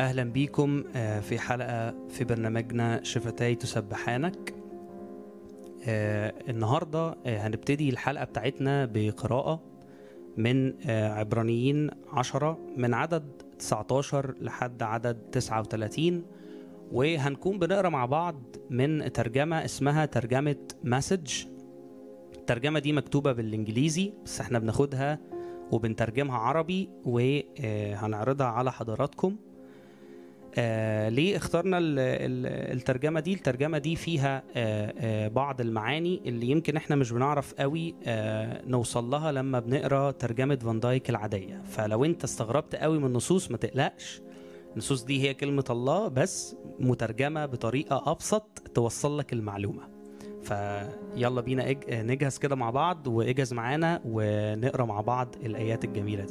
أهلا بيكم آه، في حلقة في برنامجنا شفتاي تسبحانك آه، النهاردة آه، هنبتدي الحلقة بتاعتنا بقراءة من آه، عبرانيين عشرة من عدد 19 لحد عدد 39 وهنكون بنقرا مع بعض من ترجمة اسمها ترجمة مسج الترجمة دي مكتوبة بالإنجليزي بس احنا بناخدها وبنترجمها عربي وهنعرضها على حضراتكم آه ليه اخترنا ال- ال- الترجمة دي الترجمة دي فيها آه آه بعض المعاني اللي يمكن احنا مش بنعرف قوي آه نوصل لها لما بنقرا ترجمة فان دايك العادية فلو انت استغربت قوي من النصوص ما تقلقش النصوص دي هي كلمة الله بس مترجمة بطريقة أبسط توصل لك المعلومة فيلا بينا إج... نجهز كده مع بعض واجهز معانا ونقرا مع بعض الآيات الجميلة دي